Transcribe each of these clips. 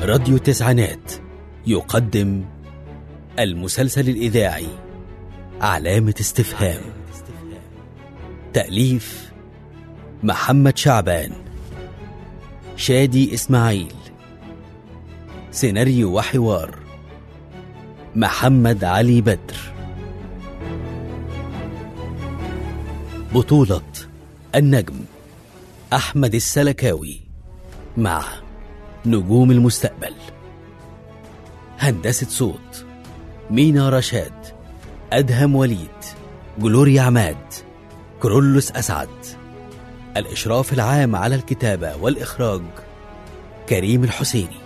راديو تسعينات يقدم المسلسل الإذاعي علامة استفهام تأليف محمد شعبان شادي إسماعيل سيناريو وحوار محمد علي بدر بطولة النجم أحمد السلكاوي مع نجوم المستقبل هندسة صوت مينا رشاد أدهم وليد جلوريا عماد كرولوس أسعد الإشراف العام على الكتابة والإخراج كريم الحسيني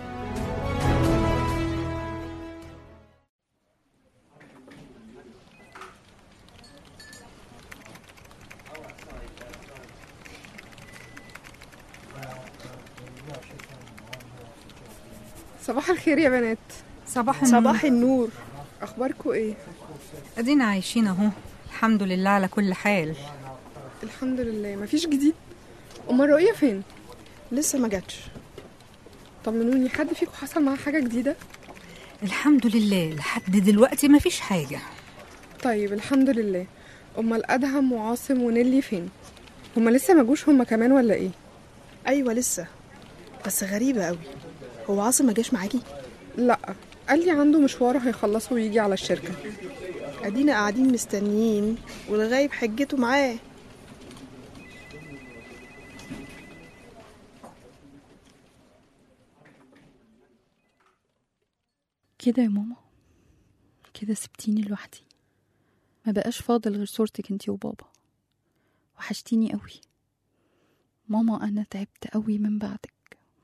صباح الخير يا بنات صباح النور صباح النور اخباركم ايه ادينا عايشين اهو الحمد لله على كل حال الحمد لله مفيش جديد امال رؤية فين لسه ما جاتش طمنوني حد فيكم حصل معاه حاجه جديده الحمد لله لحد دلوقتي مفيش حاجة طيب الحمد لله امال ادهم وعاصم ونيلي فين هما لسه ما جوش هما كمان ولا ايه ايوه لسه بس غريبه قوي هو عاصم ما جاش معاكي لا قال لي عنده مشوار هيخلصه ويجي على الشركه ادينا قاعدين مستنيين والغايب حجته معاه كده يا ماما كده سبتيني لوحدي ما بقاش فاضل غير صورتك انتي وبابا وحشتيني قوي ماما انا تعبت قوي من بعدك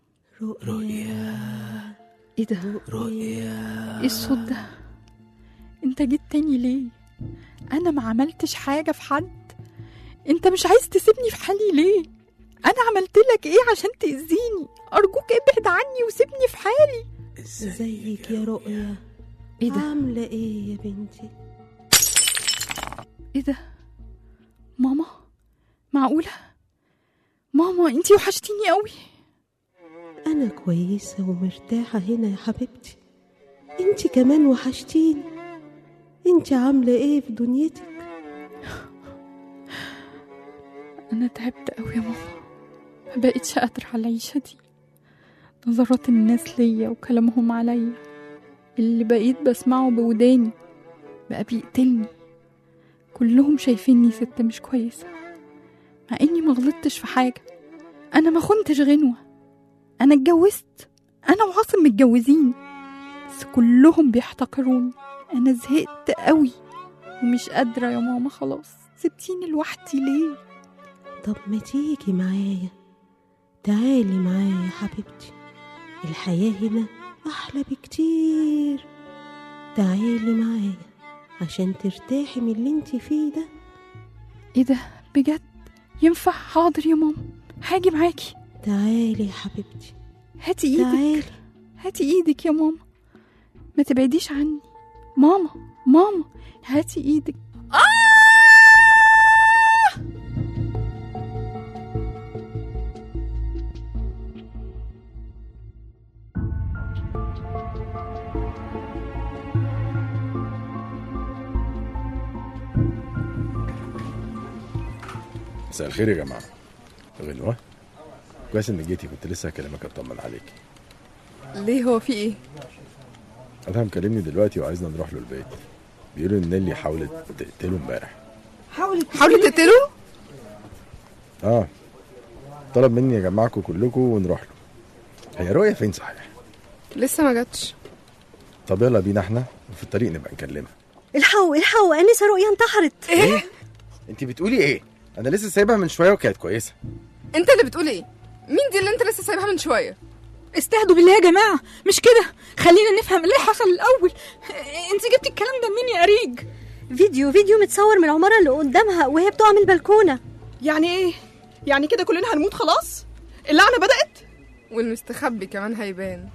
ايه ده ايه الصوت ده انت جيت تاني ليه انا ما عملتش حاجه في حد انت مش عايز تسيبني في حالي ليه انا عملت لك ايه عشان تاذيني ارجوك ابعد عني وسيبني في حالي ازيك يا رؤيا ايه ده عاملة ايه يا بنتي ايه ده ماما معقوله ماما انتي وحشتيني قوي انا كويسة ومرتاحة هنا يا حبيبتي انتي كمان وحشتيني انتي عاملة ايه في دنيتك انا تعبت قوي يا ماما ما بقتش قادره على العيشه دي نظرات الناس ليا وكلامهم عليا اللي بقيت بسمعه بوداني بقى بيقتلني كلهم شايفيني ست مش كويسه مع اني ما غلطتش في حاجه انا ما خنتش غنوه انا اتجوزت انا وعاصم متجوزين بس كلهم بيحتقروني انا زهقت قوي ومش قادره يا ماما خلاص سبتيني لوحدي ليه طب ما تيجي معايا تعالي معايا يا حبيبتي الحياة هنا أحلى بكتير تعالي معايا عشان ترتاحي من اللي انتي فيه ده ايه ده بجد ينفع حاضر يا ماما هاجي معاكي تعالي يا حبيبتي هاتي ايدك تعالي هاتي ايدك يا ماما ما تبعديش عني ماما ماما هاتي ايدك مساء الخير يا جماعة غنوة كويس انك جيتي كنت لسه هكلمك اطمن عليك ليه هو في ايه ادهم كلمني دلوقتي وعايزنا نروح له البيت بيقولوا ان نيلي حاولت تقتله امبارح حاولوا تقتلوا اه طلب مني اجمعكم كلكم ونروح له هي رؤية فين صحيح لسه ما جاتش طب يلا بينا احنا وفي الطريق نبقى نكلمها الحقوا الحقوا انسه رؤيا انتحرت ايه انت بتقولي ايه انا لسه سايبها من شويه وكانت كويسه انت اللي بتقول ايه مين دي اللي انت لسه سايبها من شويه استهدوا بالله يا جماعة مش كده خلينا نفهم اللي حصل الأول انت جبتي الكلام ده منين يا أريج فيديو فيديو متصور من العماره اللي قدامها وهي بتقع من البلكونه يعني ايه يعني كده كلنا هنموت خلاص اللعنه بدات والمستخبي كمان هيبان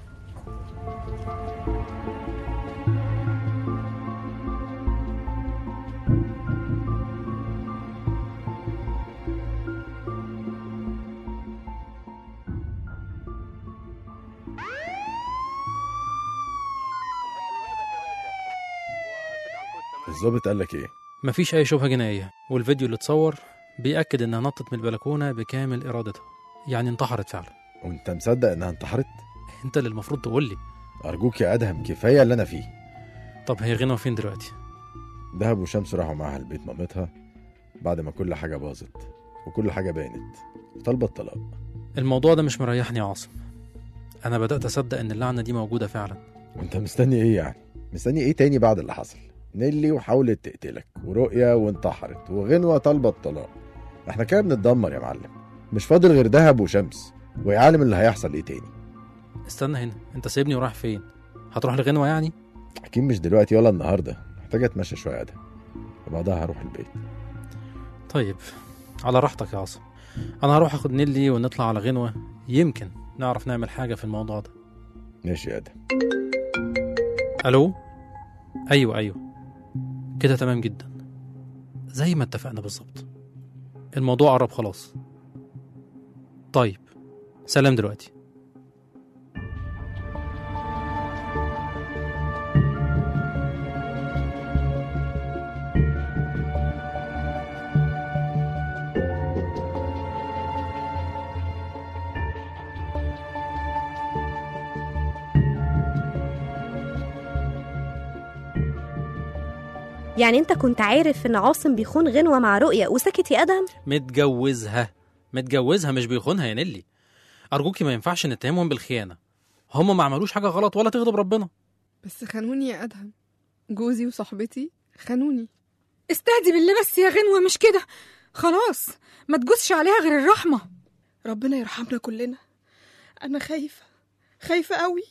الظابط قال لك ايه مفيش أي شبهة جنائية والفيديو اللي اتصور بيأكد إنها نطت من البلكونة بكامل إرادتها يعني انتحرت فعلا وانت مصدق انها انتحرت أنت اللي المفروض تقول لي ارجوك يا ادهم كفايه اللي انا فيه طب هي غنوة فين دلوقتي؟ دهب وشمس راحوا معاها البيت مامتها بعد ما كل حاجه باظت وكل حاجه بانت وطالبه الطلاق الموضوع ده مش مريحني يا عاصم أنا بدأت أصدق إن اللعنة دي موجودة فعلا وانت مستني ايه يعني مستني ايه تاني بعد اللي حصل نيلي وحاولت تقتلك ورؤيا وانتحرت وغنوة طالبة الطلاق احنا كده بنتدمر يا معلم مش فاضل غير دهب وشمس ويا عالم اللي هيحصل ايه تاني استنى هنا أنت سايبني ورايح فين؟ هتروح لغنوة يعني؟ اكيد مش دلوقتي ولا النهارده محتاجه اتمشى شويه ادهم وبعدها هروح البيت طيب على راحتك يا عاصم أنا هروح أخد نيلي ونطلع على غنوة يمكن نعرف نعمل حاجة في الموضوع ده ماشي يا ادهم ألو؟ أيوه أيوه كده تمام جدا زي ما اتفقنا بالظبط الموضوع قرب خلاص طيب سلام دلوقتي يعني انت كنت عارف ان عاصم بيخون غنوة مع رؤية وسكت يا ادهم متجوزها متجوزها مش بيخونها يا نيلي أرجوكي ما ينفعش نتهمهم بالخيانة هم ما عملوش حاجة غلط ولا تغضب ربنا بس خانوني يا ادهم جوزي وصاحبتي خانوني استهدي بالله بس يا غنوة مش كده خلاص ما تجوزش عليها غير الرحمة ربنا يرحمنا كلنا انا خايفه خايفه قوي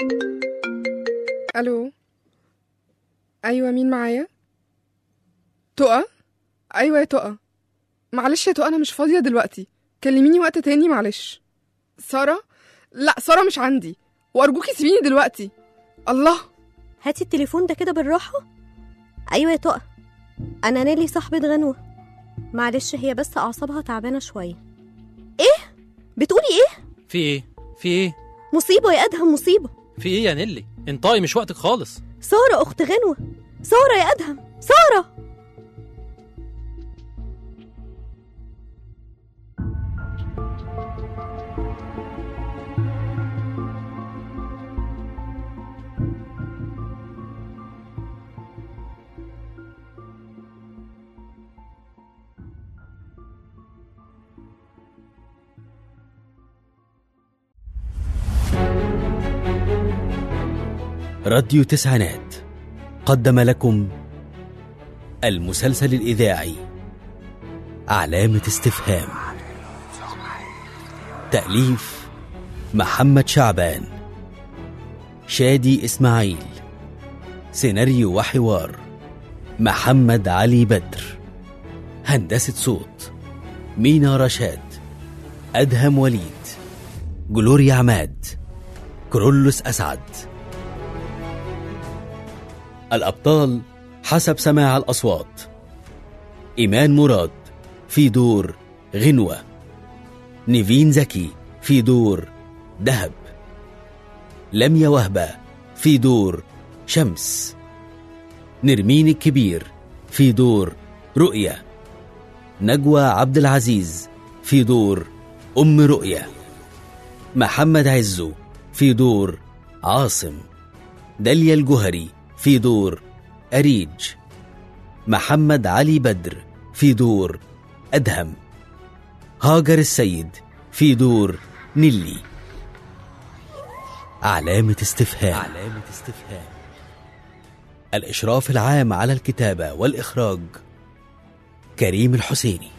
الو ايوه مين معايا تقى ايوه يا تقى معلش يا تقى انا مش فاضيه دلوقتي كلميني وقت تاني معلش ساره لا ساره مش عندي وارجوكي سيبيني دلوقتي الله هاتي التليفون ده كده بالراحة ايوه يا تقى انا نيلي صاحبة غنوة معلش هي بس اعصابها تعبانة شوية ايه بتقولي ايه في إيه؟ في إيه؟ مصيبة يا ادهم مصيبة في إيه يا نيلي؟ انطقي مش وقتك خالص سارة اخت غنوة سارة يا ادهم سارة راديو تسعينات قدم لكم المسلسل الإذاعي علامة استفهام تأليف محمد شعبان شادي إسماعيل سيناريو وحوار محمد علي بدر هندسة صوت مينا رشاد أدهم وليد جلوريا عماد كرولوس أسعد الأبطال حسب سماع الأصوات إيمان مراد في دور غنوة نيفين زكي في دور دهب لميا وهبة في دور شمس نرمين الكبير في دور رؤية نجوى عبد العزيز في دور أم رؤية محمد عزو في دور عاصم داليا الجهري في دور أريج محمد علي بدر في دور أدهم هاجر السيد في دور نيلي علامة استفهام علامة استفهام الإشراف العام على الكتابة والإخراج كريم الحسيني